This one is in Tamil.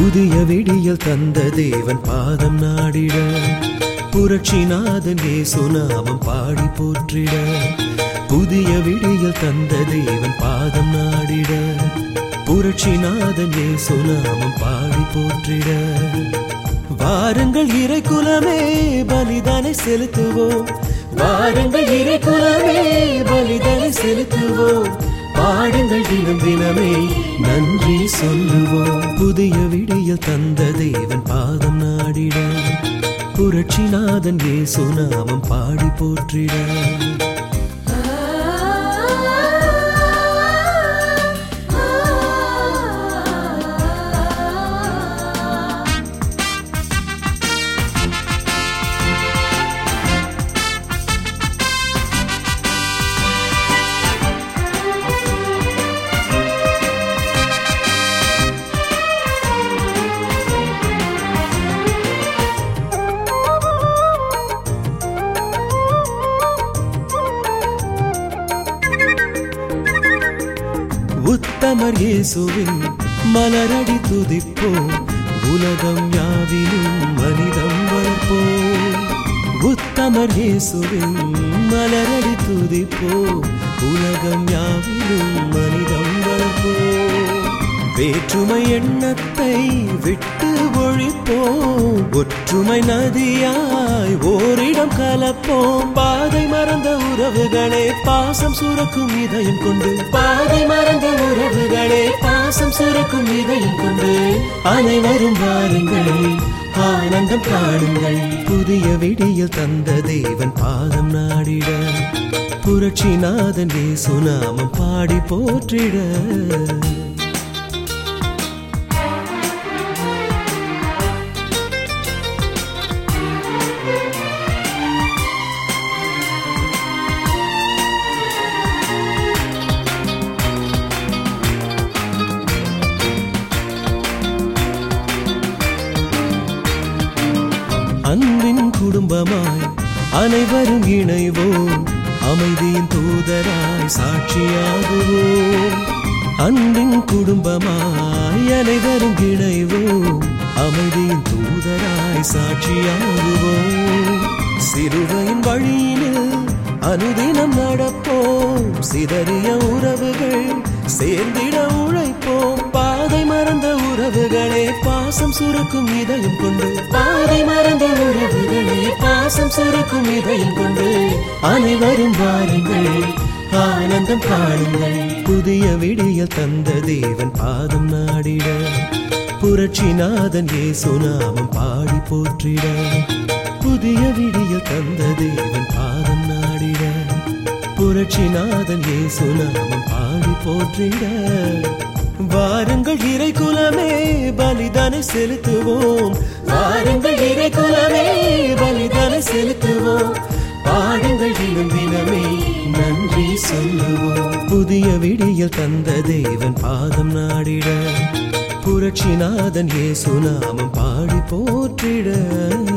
புதிய விடியல் தந்த தேவன் பாதம் நாடிட புரட்சிநாதன் இயேசு நாமம் பாடி போற்றிட புதிய விடியல் தந்த தேவன் பாதம் நாடிட புரட்சிநாதன் இயேசு நாமம் பாடி போற்றிட வாருங்கள் இறை குலமே பலிதானை செலுத்துவோம் வாருங்கள் இறை குலமே பலிதானை செலுத்துவோம் பாடுங்கள் தினம் தினமே நன்றி சொல்லுவோம் புதிய விடியல் தந்த தேவன் பாதம் நாடிட புரட்சிநாதன் இயேசு நாமம் பாடி போற்றிட உத்தமர் இயேசுவின் மலரடி துதிப்போம் உலகம் யாவிலும் மனிதம் வளர்ப்போம் உத்தமர் இயேசுவின் மலரடி துதிப்போம் உலகம் யாவிலும் மனிதம் வளர்ப்போம் வேற்றுமை எண்ணத்தை விட்டு ஒழிப்போம் ஒற்றுமை நதியாய் ஓரிடம் கலப்போம் பாதை மறந்த உறவுகளே பாசம் சுரக்கும் இதயம் கொண்டு பாதை மறந்த உறவுகளே பாசம் சுரக்கும் இதயம் கொண்டு அனைவரும் வாருங்கள் ஆனந்தம் காணுங்கள் புதிய விடியல் தந்த தேவன் பாதம் நாடிட புரட்சிநாதன் இயேசு நாமம் பாடி போற்றிட அன்பின் குடும்பமாய் அனைவரும் இணைவோம் அமைதியின் தூதராய் சாட்சியாகுவோம் அன்பின் குடும்பமாய் அனைவரும் இணைவோம் அமைதியின் தூதராய் சாட்சியாகுவோம் சிறுவையின் வழியினில் அனுதினம் நடப்போம் சிதறிய உறவுகள் சேர்ந்திட உழைப்போம் பாதை மறந்த உறவுகளே பாசம் சுரக்கும் இதயம் கொண்டு பாதை மறந்த உறவுகளே பாசம் சுரக்கும் இதயம் கொண்டு அனைவரும் வாருங்கள் ஆனந்தம் காணுங்கள் புதிய விடியல் தந்த தேவன் பாதம் நாடிட புரட்சிநாதன் இயேசு நாமம் பாடி போற்றிட புதிய விடியல் தந்த தேவன் பாதம் நாடிட புரட்சிநாதன் இயேசு நாமம் பாடி போற்றிட வாருங்கள் இறை குலமே பலிதானை செலுத்துவோம் வாருங்கள் இறை குலமே பலிதானை செலுத்துவோம் பாடுங்கள் தினம் தினமே நன்றி சொல்லுவோம் புதிய விடியல் தந்த தேவன் பாதம் நாடிட புரட்சிநாதன் இயேசு நாமம் பாடி போற்றிட